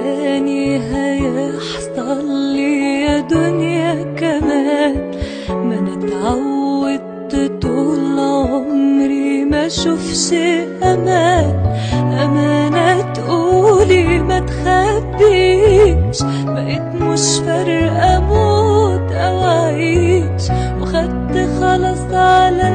تاني هيحصل لي يا دنيا كمان ما انا اتعودت طول عمري ما اشوفش امان امانة تقولي ما تخبيش بقيت مش فارقة اموت او اعيش وخدت خلاص على